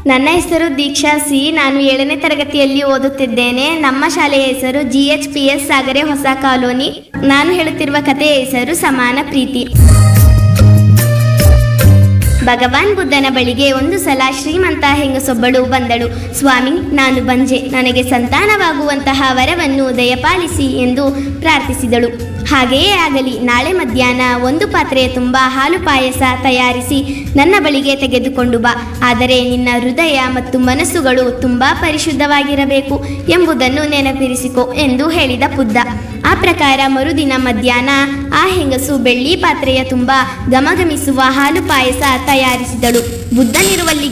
ನನ್ನ ಹೆಸರು ದೀಕ್ಷಾ ಸಿ ನಾನು ಏಳನೇ ತರಗತಿಯಲ್ಲಿ ಓದುತ್ತಿದ್ದೇನೆ ನಮ್ಮ ಶಾಲೆಯ ಹೆಸರು G H P S Sagare ಹೊಸ ಕಾಲೋನಿ ನಾನು ಹೇಳುತ್ತಿರುವ ಕಥೆಯ ಹೆಸರು ಸಮಾನ ಪ್ರೀತಿ ಭಗವಾನ್ ಬುದ್ಧನ ಬಳಿಗೆ ಒಂದು ಸಲ ಶ್ರೀಮಂತ ಹೆಂಗಸೊಬ್ಬಳು ಬಂದಳು ಸ್ವಾಮಿ ನಾನು ಬಂಜೆ ನನಗೆ ಸಂತಾನವಾಗುವಂತಹ ವರವನ್ನು ದಯಪಾಲಿಸಿ ಎಂದು ಪ್ರಾರ್ಥಿಸಿದಳು ಹಾಗೆಯೇ ಆಗಲಿ ನಾಳೆ ಮಧ್ಯಾಹ್ನ ಒಂದು ಪಾತ್ರೆಯ ತುಂಬ ಹಾಲು ಪಾಯಸ ತಯಾರಿಸಿ ನನ್ನ ಬಳಿಗೆ ತೆಗೆದುಕೊಂಡು ಬಾ ಆದರೆ ನಿನ್ನ ಹೃದಯ ಮತ್ತು ಮನಸ್ಸುಗಳು ತುಂಬ ಪರಿಶುದ್ಧವಾಗಿರಬೇಕು ಎಂಬುದನ್ನು ನೆನಪಿರಿಸಿಕೊ ಎಂದು ಹೇಳಿದ ಬುದ್ಧ ಆ ಪ್ರಕಾರ ಮರುದಿನ ಮಧ್ಯಾಹ್ನ ಆ ಹೆಂಗಸು ಬೆಳ್ಳಿ ಪಾತ್ರೆಯ ತುಂಬ ಘಮಘಮಿಸುವ ಹಾಲು ಪಾಯಸ ತಯಾರಿಸಿದಳು ಬುದ್ಧನಿರುವಲ್ಲಿಗೆ